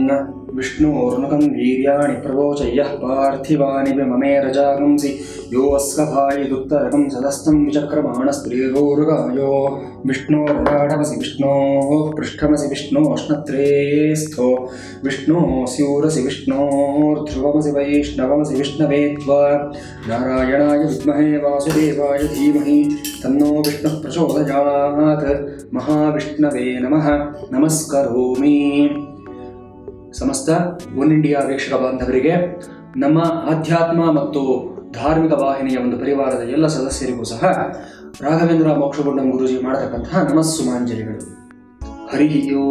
विष्णोर्नुकं वीर्याणि प्रवोचय्यः पार्थिवानि ममे रजागंसि यो अस्कभायिदुत्तरकं सदस्तं विचक्रमाणस्त्रीरोरुगायो विष्णोरडाढमसि विष्णोः पृष्ठमसि विष्णोष्णत्रे स्थो विष्णोः स्यूरसि विष्णोर्ध्रुवमसि वैष्णवमसि विष्णवे त्वा नारायणाय विद्महे वासुदेवाय धीमहि तन्नो विष्णुः प्रचोदयात् ಮಹಾವಿಷ್ಣವೇ ನಮಃ ನಮಸ್ಕರೋಮಿ ಸಮಸ್ತ ಒನ್ ಇಂಡಿಯಾ ವೀಕ್ಷಕ ಬಾಂಧವರಿಗೆ ನಮ್ಮ ಆಧ್ಯಾತ್ಮ ಮತ್ತು ಧಾರ್ಮಿಕ ವಾಹಿನಿಯ ಒಂದು ಪರಿವಾರದ ಎಲ್ಲ ಸದಸ್ಯರಿಗೂ ಸಹ ರಾಘವೇಂದ್ರ ಮೋಕ್ಷಗುಂಡಂ ಗುರುಜಿ ಮಾಡತಕ್ಕಂತಹ ನಮಸ್ಸುಮಾಂಜಲಿಗಳು ಹರಿ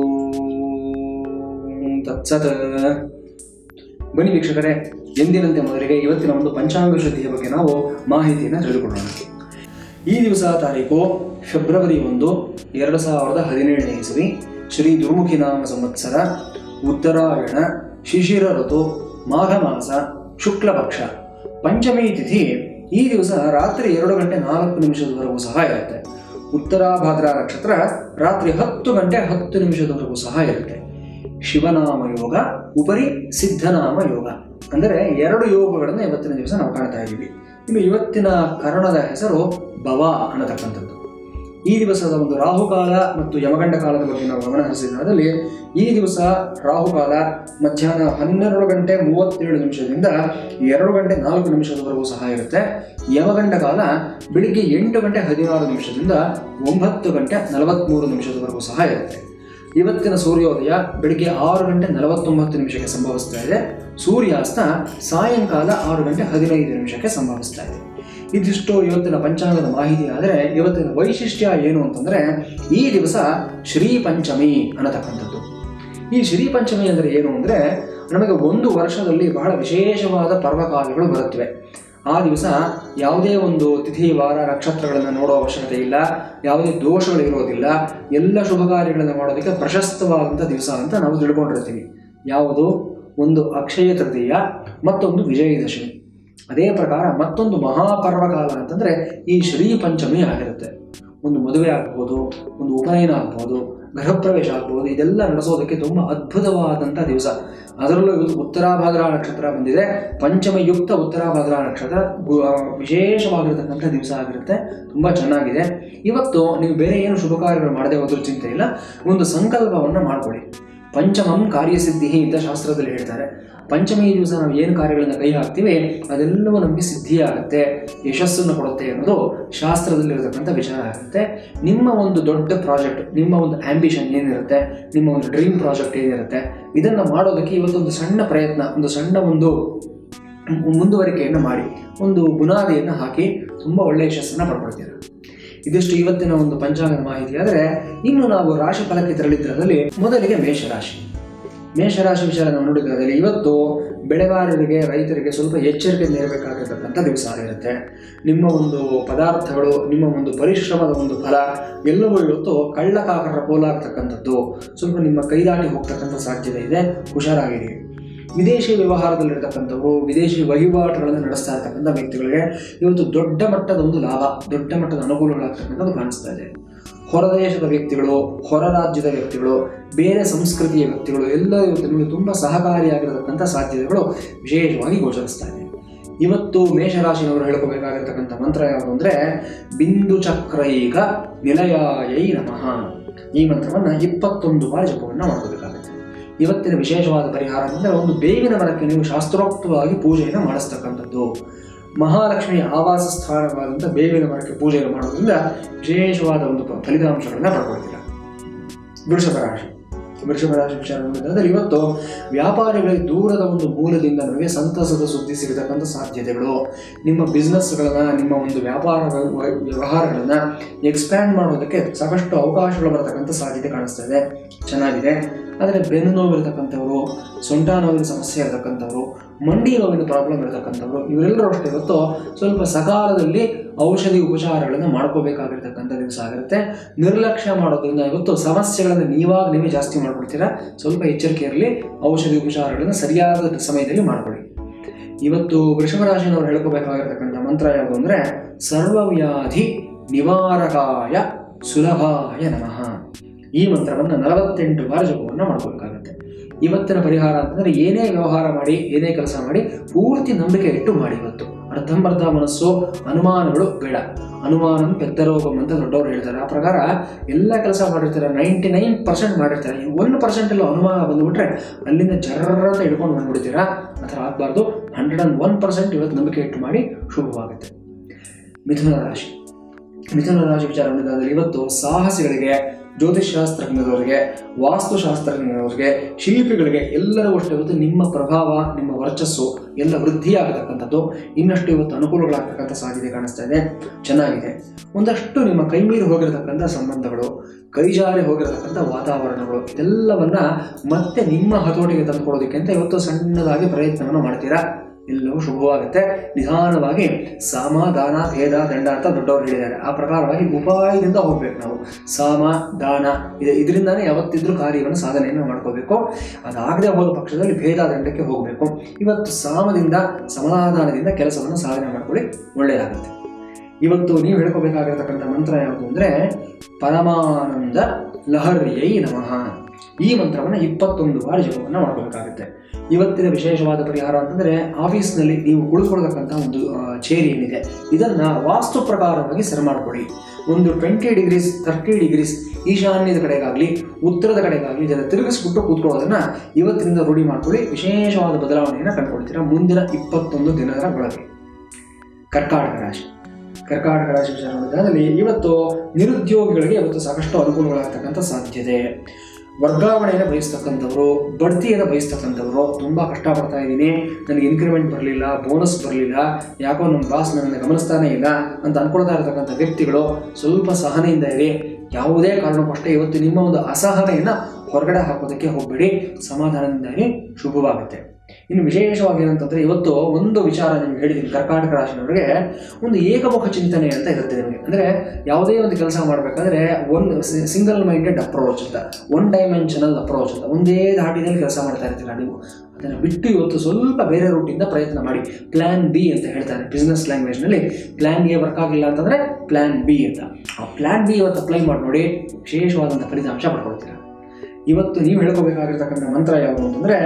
ಓಂ ತತ್ಸತ್ ಬನ್ನಿ ವೀಕ್ಷಕರೇ ಎಂದಿನಂತೆ ಮೊದಲಿಗೆ ಇವತ್ತಿನ ಒಂದು ಪಂಚಾಂಗ ಶುದ್ಧಿಯ ಬಗ್ಗೆ ನಾವು ಮಾಹಿತಿಯನ್ನು ತಿಳಿದುಕೊಳ್ಳೋಣ ಈ ದಿವಸ ತಾರೀಕು ಫೆಬ್ರವರಿ ಒಂದು ಎರಡು ಸಾವಿರದ ಹದಿನೇಳನೇ ಇಸವಿ ಶ್ರೀ ದುರ್ಮುಖಿ ನಾಮ ಸಂವತ್ಸರ ಉತ್ತರಾಯಣ ಶಿಶಿರ ಋತು ಮಾಘ ಮಾಸ ಶುಕ್ಲ ಪಕ್ಷ ಪಂಚಮಿ ತಿಥಿ ಈ ದಿವಸ ರಾತ್ರಿ ಎರಡು ಗಂಟೆ ನಾಲ್ಕು ನಿಮಿಷದವರೆಗೂ ಸಹ ಇರುತ್ತೆ ಉತ್ತರಾಭಾದ್ರ ನಕ್ಷತ್ರ ರಾತ್ರಿ ಹತ್ತು ಗಂಟೆ ಹತ್ತು ನಿಮಿಷದವರೆಗೂ ಸಹ ಇರುತ್ತೆ ಶಿವನಾಮ ಯೋಗ ಉಪರಿ ಸಿದ್ಧನಾಮ ಯೋಗ ಅಂದರೆ ಎರಡು ಯೋಗಗಳನ್ನು ಇವತ್ತಿನ ದಿವಸ ನಾವು ಕಾಣ್ತಾ ಇದ್ದೀವಿ ಇನ್ನು ಇವತ್ತಿನ ಕರ್ಣದ ಹೆಸರು ಭವ ಅನ್ನತಕ್ಕಂಥದ್ದು ಈ ದಿವಸದ ಒಂದು ರಾಹುಕಾಲ ಮತ್ತು ಯಮಗಂಡ ಕಾಲದ ಬಗ್ಗೆ ನಾವು ಗಮನ ಹರಿಸಿದಲ್ಲಿ ಈ ದಿವಸ ರಾಹುಕಾಲ ಮಧ್ಯಾಹ್ನ ಹನ್ನೆರಡು ಗಂಟೆ ಮೂವತ್ತೇಳು ನಿಮಿಷದಿಂದ ಎರಡು ಗಂಟೆ ನಾಲ್ಕು ನಿಮಿಷದವರೆಗೂ ಸಹ ಇರುತ್ತೆ ಯಮಗಂಡ ಕಾಲ ಬೆಳಿಗ್ಗೆ ಎಂಟು ಗಂಟೆ ಹದಿನಾರು ನಿಮಿಷದಿಂದ ಒಂಬತ್ತು ಗಂಟೆ ನಲವತ್ತ್ಮೂರು ನಿಮಿಷದವರೆಗೂ ಸಹ ಇರುತ್ತೆ ಇವತ್ತಿನ ಸೂರ್ಯೋದಯ ಬೆಳಿಗ್ಗೆ ಆರು ಗಂಟೆ ನಲವತ್ತೊಂಬತ್ತು ನಿಮಿಷಕ್ಕೆ ಸಂಭವಿಸ್ತಾ ಇದೆ ಸೂರ್ಯಾಸ್ತ ಸಾಯಂಕಾಲ ಆರು ಗಂಟೆ ಹದಿನೈದು ನಿಮಿಷಕ್ಕೆ ಸಂಭವಿಸ್ತಾ ಇದೆ ಇದಿಷ್ಟು ಇವತ್ತಿನ ಪಂಚಾಂಗದ ಮಾಹಿತಿ ಆದರೆ ಇವತ್ತಿನ ವೈಶಿಷ್ಟ್ಯ ಏನು ಅಂತಂದ್ರೆ ಈ ದಿವಸ ಶ್ರೀ ಪಂಚಮಿ ಅನ್ನತಕ್ಕಂಥದ್ದು ಈ ಶ್ರೀ ಪಂಚಮಿ ಅಂದರೆ ಏನು ಅಂದರೆ ನಮಗೆ ಒಂದು ವರ್ಷದಲ್ಲಿ ಬಹಳ ವಿಶೇಷವಾದ ಪರ್ವಕಾಲಗಳು ಬರುತ್ತವೆ ಆ ದಿವಸ ಯಾವುದೇ ಒಂದು ತಿಥಿ ವಾರ ನಕ್ಷತ್ರಗಳನ್ನು ನೋಡೋ ಅವಶ್ಯಕತೆ ಇಲ್ಲ ಯಾವುದೇ ದೋಷಗಳು ಇರೋದಿಲ್ಲ ಎಲ್ಲ ಶುಭ ಕಾರ್ಯಗಳನ್ನು ಮಾಡೋದಕ್ಕೆ ಪ್ರಶಸ್ತವಾದಂಥ ದಿವಸ ಅಂತ ನಾವು ತಿಳ್ಕೊಂಡಿರ್ತೀವಿ ಯಾವುದು ಒಂದು ಅಕ್ಷಯ ತೃತೀಯ ಮತ್ತೊಂದು ವಿಜಯದಶಮಿ ಅದೇ ಪ್ರಕಾರ ಮತ್ತೊಂದು ಮಹಾಪರ್ವಕಾಲ ಅಂತಂದರೆ ಈ ಶ್ರೀ ಪಂಚಮಿ ಆಗಿರುತ್ತೆ ಒಂದು ಮದುವೆ ಆಗ್ಬೋದು ಒಂದು ಉಪನಯನ ಆಗ್ಬೋದು ಗೃಹಪ್ರವೇಶ ಆಗ್ಬೋದು ಇದೆಲ್ಲ ನಡೆಸೋದಕ್ಕೆ ತುಂಬ ಅದ್ಭುತವಾದಂಥ ದಿವಸ ಅದರಲ್ಲೂ ಇವತ್ತು ಉತ್ತರಾಭಾದ್ರ ನಕ್ಷತ್ರ ಬಂದಿದೆ ಪಂಚಮಯುಕ್ತ ಉತ್ತರಾಭಾದ್ರ ನಕ್ಷತ್ರ ಗು- ಆ, ವಿಶೇಷವಾಗಿರತಕ್ಕಂಥ ದಿವಸ ಆಗಿರುತ್ತೆ ತುಂಬ ಚೆನ್ನಾಗಿದೆ ಇವತ್ತು ನೀವು ಬೇರೆ ಏನು ಶುಭ ಕಾರ್ಯಗಳು ಮಾಡದೆ ಹೋದ್ರೂ ಚಿಂತೆ ಇಲ್ಲ ಒಂದು ಸಂಕಲ್ಪವನ್ನು ಮಾಡ್ಕೊಳ್ಳಿ ಪಂಚಮಂ ಕಾರ್ಯಸಿದ್ಧಿ ಅಂತ ಶಾಸ್ತ್ರದಲ್ಲಿ ಹೇಳ್ತಾರೆ ಪಂಚಮಿ ದಿವಸ ನಾವು ಏನು ಕಾರ್ಯಗಳನ್ನು ಕೈ ಹಾಕ್ತೀವಿ ಅದೆಲ್ಲವೂ ನಮಗೆ ಸಿದ್ಧಿಯಾಗುತ್ತೆ ಯಶಸ್ಸನ್ನು ಕೊಡುತ್ತೆ ಅನ್ನೋದು ಶಾಸ್ತ್ರದಲ್ಲಿರತಕ್ಕಂಥ ವಿಚಾರ ಆಗುತ್ತೆ ನಿಮ್ಮ ಒಂದು ದೊಡ್ಡ ಪ್ರಾಜೆಕ್ಟ್ ನಿಮ್ಮ ಒಂದು ಆಂಬಿಷನ್ ಏನಿರುತ್ತೆ ನಿಮ್ಮ ಒಂದು ಡ್ರೀಮ್ ಪ್ರಾಜೆಕ್ಟ್ ಏನಿರುತ್ತೆ ಇದನ್ನು ಮಾಡೋದಕ್ಕೆ ಇವತ್ತೊಂದು ಸಣ್ಣ ಪ್ರಯತ್ನ ಒಂದು ಸಣ್ಣ ಒಂದು ಮುಂದುವರಿಕೆಯನ್ನು ಮಾಡಿ ಒಂದು ಬುನಾದಿಯನ್ನು ಹಾಕಿ ತುಂಬ ಒಳ್ಳೆಯ ಯಶಸ್ಸನ್ನು ಪಡ್ಕೊಳ್ತೀರ ಇದಿಷ್ಟು ಇವತ್ತಿನ ಒಂದು ಪಂಚಾಂಗದ ಮಾಹಿತಿ ಆದರೆ ಇನ್ನು ನಾವು ರಾಶಿ ಫಲಕ್ಕೆ ತೆರಳಿದ್ದರಲ್ಲಿ ಮೊದಲಿಗೆ ಮೇಷರಾಶಿ ಮೇಷರಾಶಿ ವಿಚಾರ ನಾವು ನೋಡಿದ್ರಲ್ಲಿ ಇವತ್ತು ಬೆಳೆಗಾರರಿಗೆ ರೈತರಿಗೆ ಸ್ವಲ್ಪ ಎಚ್ಚರಿಕೆಯಿಂದ ಇರಬೇಕಾಗಿರ್ತಕ್ಕಂಥ ದಿವಸ ಆಗಿರುತ್ತೆ ನಿಮ್ಮ ಒಂದು ಪದಾರ್ಥಗಳು ನಿಮ್ಮ ಒಂದು ಪರಿಶ್ರಮದ ಒಂದು ಫಲ ಎಲ್ಲವೂ ಇವತ್ತು ಕಳ್ಳಕಾಕರ ಪೋಲಾಗ್ತಕ್ಕಂಥದ್ದು ಸ್ವಲ್ಪ ನಿಮ್ಮ ಕೈದಾಟಿ ಹೋಗ್ತಕ್ಕಂಥ ಸಾಧ್ಯತೆ ಇದೆ ಹುಷಾರಾಗಿರಿ ವಿದೇಶಿ ವ್ಯವಹಾರದಲ್ಲಿರ್ತಕ್ಕಂಥವ್ರು ವಿದೇಶಿ ವಹಿವಾಟುಗಳನ್ನು ನಡೆಸ್ತಾ ಇರ್ತಕ್ಕಂಥ ವ್ಯಕ್ತಿಗಳಿಗೆ ಇವತ್ತು ದೊಡ್ಡ ಮಟ್ಟದ ಒಂದು ಲಾಭ ದೊಡ್ಡ ಮಟ್ಟದ ಅನುಕೂಲಗಳಾಗ್ತಕ್ಕಂಥದ್ದು ಕಾಣಿಸ್ತಾ ಇದೆ ಹೊರ ದೇಶದ ವ್ಯಕ್ತಿಗಳು ಹೊರ ರಾಜ್ಯದ ವ್ಯಕ್ತಿಗಳು ಬೇರೆ ಸಂಸ್ಕೃತಿಯ ವ್ಯಕ್ತಿಗಳು ಎಲ್ಲ ಇವತ್ತು ನಿಮಗೆ ತುಂಬ ಸಹಕಾರಿಯಾಗಿರತಕ್ಕಂಥ ಸಾಧ್ಯತೆಗಳು ವಿಶೇಷವಾಗಿ ಗೋಚರಿಸ್ತಾ ಇದೆ ಇವತ್ತು ಮೇಷರಾಶಿನವರು ಹೇಳ್ಕೋಬೇಕಾಗಿರ್ತಕ್ಕಂಥ ಮಂತ್ರ ಯಾವುದು ಅಂದರೆ ಬಿಂದು ಚಕ್ರೈಕ ನಿಲಯಾಯೈ ನಮಃ ಈ ಮಂತ್ರವನ್ನು ಇಪ್ಪತ್ತೊಂದು ಬಾರಿ ಜಪವನ್ನು ಮಾಡಬೇಕಾಗುತ್ತೆ ಇವತ್ತಿನ ವಿಶೇಷವಾದ ಪರಿಹಾರ ಅಂದರೆ ಒಂದು ಬೇವಿನ ಮರಕ್ಕೆ ನೀವು ಶಾಸ್ತ್ರೋಕ್ತವಾಗಿ ಪೂಜೆಯನ್ನು ಮಾಡಿಸ್ತಕ್ಕಂಥದ್ದು ಮಹಾಲಕ್ಷ್ಮಿಯ ಆವಾಸ ಸ್ಥಾನವಾದಂಥ ಬೇವಿನ ಮರಕ್ಕೆ ಪೂಜೆಯನ್ನು ಮಾಡೋದ್ರಿಂದ ವಿಶೇಷವಾದ ಒಂದು ಪ- ಫಲಿತಾಂಶಗಳನ್ನ ಪಡ್ಕೊಳ್ತೀರ ವೃಷಭ ರಾಶಿ ವೃಷಭ ರಾಶಿ ವಿಚಾರ ನೋಡಿದ್ರೆ ಇವತ್ತು ವ್ಯಾಪಾರಿಗಳಿಗೆ ದೂರದ ಒಂದು ಮೂಲದಿಂದ ನಮಗೆ ಸಂತಸದ ಸುದ್ದಿ ಸಿಗತಕ್ಕಂಥ ಸಾಧ್ಯತೆಗಳು ನಿಮ್ಮ ಬಿಸ್ನೆಸ್ಗಳನ್ನ ನಿಮ್ಮ ಒಂದು ವ್ಯಾಪಾರ ವ್ಯ- ವ್ಯವಹಾರಗಳನ್ನ ಎಕ್ಸ್ಪ್ಯಾಂಡ್ ಮಾಡೋದಕ್ಕೆ ಸಾಕಷ್ಟು ಅವಕಾಶಗಳು ಬರತಕ್ಕಂಥ ಸಾಧ್ಯತೆ ಕಾಣಿಸ್ತಾ ಇದೆ ಚೆನ್ನಾಗಿದೆ ಆದರೆ ಬೆನ್ನು ನೋವು ಇರತಕ್ಕಂಥವ್ರು ಸೊಂಟ ನೋವಿನ ಸಮಸ್ಯೆ ಇರತಕ್ಕಂಥವ್ರು ಮಂಡಿ ನೋವಿನ ಪ್ರಾಬ್ಲಮ್ ಇರತಕ್ಕಂಥವ್ರು ಇವರೆಲ್ಲರೂ ಅಷ್ಟೇ ಇವತ್ತು ಸ್ವಲ್ಪ ಸಕಾಲದಲ್ಲಿ ಔಷಧಿ ಉಪಚಾರಗಳನ್ನು ಮಾಡ್ಕೋಬೇಕಾಗಿರ್ತಕ್ಕಂಥ ದಿವಸ ಆಗಿರುತ್ತೆ ನಿರ್ಲಕ್ಷ್ಯ ಮಾಡೋದ್ರಿಂದ ಇವತ್ತು ಸಮಸ್ಯೆಗಳನ್ನು ನೀವಾಗ ನೀವೇ ಜಾಸ್ತಿ ಮಾಡ್ಕೊಳ್ತೀರಾ ಸ್ವಲ್ಪ ಎಚ್ಚರಿಕೆ ಇರಲಿ ಔಷಧಿ ಉಪಚಾರಗಳನ್ನು ಸರಿಯಾದ ಸಮಯದಲ್ಲಿ ಮಾಡ್ಕೊಳ್ಳಿ ಇವತ್ತು ವೃಷಭ ರಾಶಿನವರು ಹೇಳ್ಕೋಬೇಕಾಗಿರ್ತಕ್ಕಂಥ ಮಂತ್ರ ಯಾವುದು ಅಂದರೆ ಸರ್ವವ್ಯಾಧಿ ನಿವಾರಕಾಯ ಸುಲಭಾಯ ನಮಃ ಈ ಮಂತ್ರವನ್ನು ನಲವತ್ತೆಂಟು ಬಾರಿ ಜಪವನ್ನು ಮಾಡ್ಕೋಬೇಕಾಗುತ್ತೆ ಇವತ್ತಿನ ಪರಿಹಾರ ಅಂತಂದ್ರೆ ಏನೇ ವ್ಯವಹಾರ ಮಾಡಿ ಏನೇ ಕೆಲಸ ಮಾಡಿ ಪೂರ್ತಿ ನಂಬಿಕೆ ಇಟ್ಟು ಮಾಡಿ ಇವತ್ತು ಅರ್ಧಂಬರ್ಧ ಮನಸ್ಸು ಅನುಮಾನಗಳು ಬೇಡ ಅನುಮಾನ ಪೆದ್ದ ರೋಗಂ ಅಂತ ದೊಡ್ಡವರು ಹೇಳ್ತಾರೆ ಆ ಪ್ರಕಾರ ಎಲ್ಲ ಕೆಲಸ ಮಾಡಿರ್ತಾರೆ ನೈಂಟಿ ನೈನ್ ಪರ್ಸೆಂಟ್ ಮಾಡಿರ್ತಾರೆ ಒನ್ ಪರ್ಸೆಂಟ್ ಎಲ್ಲ ಅನುಮಾನ ಬಂದುಬಿಟ್ರೆ ಅಲ್ಲಿಂದ ಜರ್ರ ಅಂತ ಹಿಡ್ಕೊಂಡು ಬಂದ್ಬಿಡ್ತೀರಾ ಆ ಥರ ಆಗಬಾರ್ದು ಹಂಡ್ರೆಡ್ ಅಂಡ್ ಒನ್ ಪರ್ಸೆಂಟ್ ಇವತ್ತು ನಂಬಿಕೆ ಇಟ್ಟು ಮಾಡಿ ಶುಭವಾಗುತ್ತೆ ಮಿಥುನ ರಾಶಿ ಮಿಥುನ ರಾಶಿ ವಿಚಾರ ಮಾಡಿದಾಗ ಇವತ್ತು ಸಾಹಸಿಗಳಿಗೆ ಜ್ಯೋತಿಷ್ಶಾಸ್ತ್ರಜ್ಞರವರಿಗೆ ವಾಸ್ತುಶಾಸ್ತ್ರಜ್ಞರವರಿಗೆ ಶಿಲ್ಪಿಗಳಿಗೆ ಎಲ್ಲರಿಗೂ ಅಷ್ಟೇ ಇವತ್ತು ನಿಮ್ಮ ಪ್ರಭಾವ ನಿಮ್ಮ ವರ್ಚಸ್ಸು ಎಲ್ಲ ವೃದ್ಧಿಯಾಗತಕ್ಕಂಥದ್ದು ಇನ್ನಷ್ಟು ಇವತ್ತು ಅನುಕೂಲಗಳಾಗ್ತಕ್ಕಂಥ ಸಾಧ್ಯತೆ ಕಾಣಿಸ್ತಾ ಇದೆ ಚೆನ್ನಾಗಿದೆ ಒಂದಷ್ಟು ನಿಮ್ಮ ಕೈ ಮೀರಿ ಹೋಗಿರತಕ್ಕಂಥ ಸಂಬಂಧಗಳು ಕೈಜಾರಿ ಹೋಗಿರತಕ್ಕಂಥ ವಾತಾವರಣಗಳು ಇದೆಲ್ಲವನ್ನ ಮತ್ತೆ ನಿಮ್ಮ ಹತೋಟಿಗೆ ತಂದುಕೊಡೋದಕ್ಕೆ ಅಂತ ಇವತ್ತು ಸಣ್ಣದಾಗಿ ಪ್ರಯತ್ನವನ್ನು ಮಾಡ್ತೀರಾ ಎಲ್ಲವೂ ಶುಭವಾಗುತ್ತೆ ನಿಧಾನವಾಗಿ ಸಾಮ ದಾನ ಭೇದ ದಂಡ ಅಂತ ದೊಡ್ಡವರು ಹೇಳಿದ್ದಾರೆ ಆ ಪ್ರಕಾರವಾಗಿ ಉಪಾಯದಿಂದ ಹೋಗ್ಬೇಕು ನಾವು ಸಾಮ ದಾನ ಇದೆ ಇದರಿಂದಾನೇ ಯಾವತ್ತಿದ್ರೂ ಕಾರ್ಯವನ್ನು ಸಾಧನೆಯನ್ನು ಮಾಡ್ಕೋಬೇಕು ಅದಾಗದೆ ಹೋದ ಪಕ್ಷದಲ್ಲಿ ಭೇದ ದಂಡಕ್ಕೆ ಹೋಗಬೇಕು ಇವತ್ತು ಸಾಮದಿಂದ ಸಮಾಧಾನದಿಂದ ಕೆಲಸವನ್ನು ಸಾಧನೆ ಮಾಡ್ಕೊಳ್ಳಿ ಒಳ್ಳೆಯದಾಗುತ್ತೆ ಇವತ್ತು ನೀವು ಹೇಳ್ಕೋಬೇಕಾಗಿರತಕ್ಕಂಥ ಮಂತ್ರ ಯಾವುದು ಅಂದರೆ ಪರಮಾನಂದ ಲಹರ್ಯೈ ನಮಃ ಈ ಮಂತ್ರವನ್ನು ಇಪ್ಪತ್ತೊಂದು ಬಾರಿ ಜಪವನ್ನು ಮಾಡ್ಕೋಬೇಕಾಗುತ್ತೆ ಇವತ್ತಿನ ವಿಶೇಷವಾದ ಪರಿಹಾರ ಅಂತಂದರೆ ಆಫೀಸ್ನಲ್ಲಿ ನೀವು ಕುಳಿತುಕೊಳ್ತಕ್ಕಂಥ ಒಂದು ಆ, ಚೇರ್ ಏನಿದೆ ಇದನ್ನು ವಾಸ್ತು ಪ್ರಕಾರವಾಗಿ ಸರಿ ಮಾಡ್ಕೊಳ್ಳಿ ಒಂದು ಟ್ವೆಂಟಿ ಡಿಗ್ರೀಸ್ ತರ್ಟಿ ಡಿಗ್ರೀಸ್ ಈಶಾನ್ಯದ ಕಡೆಗಾಗಲಿ ಉತ್ತರದ ಕಡೆಗಾಗಲಿ ಇದನ್ನು ತಿರುಗಿಸ್ಬಿಟ್ಟು ಕೂತ್ಕೊಳ್ಳೋದನ್ನ ಇವತ್ತಿನಿಂದ ರೂಢಿ ಮಾಡ್ಕೊಳ್ಳಿ ವಿಶೇಷವಾದ ಬದಲಾವಣೆಯನ್ನು ಕಂಡುಕೊಳ್ತೀರಾ ಮುಂದಿನ ಇಪ್ಪತ್ತೊಂದು ದಿನಗಳ ಒಳಗೆ ಕರ್ಕಾಟಕ ರಾಶಿ ಕರ್ಕಾಟಕ ರಾಶಿ ವಿಚಾರ ನೋಡಿದಾದಲ್ಲಿ ಇವತ್ತು ನಿರುದ್ಯೋಗಿಗಳಿಗೆ ಇವತ್ತು ಸಾಕಷ್ಟು ಅನುಕೂಲಗಳಾಗ್ತಕ್ಕಂಥ ಸಾಧ್ಯತೆ ವರ್ಗಾವಣೆಯನ್ನು ಬಯಸ್ತಕ್ಕಂಥವ್ರು ಬಡ್ತಿಯನ್ನು ಬಯಸ್ತಕ್ಕಂಥವ್ರು ತುಂಬ ಕಷ್ಟಪಡ್ತಾ ಇದ್ದೀನಿ ನನಗೆ ಇನ್ಕ್ರಿಮೆಂಟ್ ಬರಲಿಲ್ಲ ಬೋನಸ್ ಬರಲಿಲ್ಲ ಯಾಕೋ ನಮ್ಮ ಬಾಸ್ ನನ್ನನ್ನು ಗಮನಿಸ್ತಾನೇ ಇಲ್ಲ ಅಂತ ಅನ್ಕೊಳ್ತಾ ಇರತಕ್ಕಂಥ ವ್ಯಕ್ತಿಗಳು ಸ್ವಲ್ಪ ಸಹನೆಯಿಂದ ಇರಿ ಯಾವುದೇ ಕಾರಣಕ್ಕೂ ಅಷ್ಟೇ ಇವತ್ತು ನಿಮ್ಮ ಒಂದು ಅಸಹನೆಯನ್ನು ಹೊರಗಡೆ ಹಾಕೋದಕ್ಕೆ ಹೋಗಬೇಡಿ ಸಮಾಧಾನದಿಂದಾಗಿ ಶುಭವಾಗುತ್ತೆ ಇನ್ನು ವಿಶೇಷವಾಗಿ ಏನಂತಂದ್ರೆ ಇವತ್ತು ಒಂದು ವಿಚಾರ ನಿಮ್ಗೆ ಹೇಳಿದ್ದೀನಿ ಕರ್ನಾಟಕ ರಾಶಿನವರಿಗೆ ಒಂದು ಏಕಮುಖ ಚಿಂತನೆ ಅಂತ ಇರುತ್ತೆ ನಿಮಗೆ ಅಂದರೆ ಯಾವುದೇ ಒಂದು ಕೆಲಸ ಮಾಡಬೇಕಾದ್ರೆ ಒಂದು ಸಿಂಗಲ್ ಮೈಂಡೆಡ್ ಅಪ್ರೋಚ್ ಅಂತ ಒನ್ ಡೈಮೆನ್ಷನಲ್ ಅಪ್ರೋಚ್ ಅಂತ ಒಂದೇ ಧಾಟಿನಲ್ಲಿ ಕೆಲಸ ಮಾಡ್ತಾ ಇರ್ತೀರಾ ನೀವು ಅದನ್ನು ಬಿಟ್ಟು ಇವತ್ತು ಸ್ವಲ್ಪ ಬೇರೆ ರೂಟಿಂದ ಪ್ರಯತ್ನ ಮಾಡಿ ಪ್ಲಾನ್ ಬಿ ಅಂತ ಹೇಳ್ತಾರೆ ಬಿಸ್ನೆಸ್ ಲ್ಯಾಂಗ್ವೇಜ್ನಲ್ಲಿ ಪ್ಲಾನ್ ಎ ವರ್ಕ್ ಆಗಿಲ್ಲ ಅಂತಂದರೆ ಪ್ಲಾನ್ ಬಿ ಅಂತ ಆ ಪ್ಲಾನ್ ಬಿ ಇವತ್ತು ಅಪ್ಲೈ ಮಾಡಿ ನೋಡಿ ವಿಶೇಷವಾದಂಥ ಫಲಿತಾಂಶ ಪಡ್ಕೊಳ್ತೀರಾ ಇವತ್ತು ನೀವು ಹೇಳ್ಕೋಬೇಕಾಗಿರ್ತಕ್ಕಂಥ ಮಂತ್ರ ಯಾವುದು ಅಂತಂದರೆ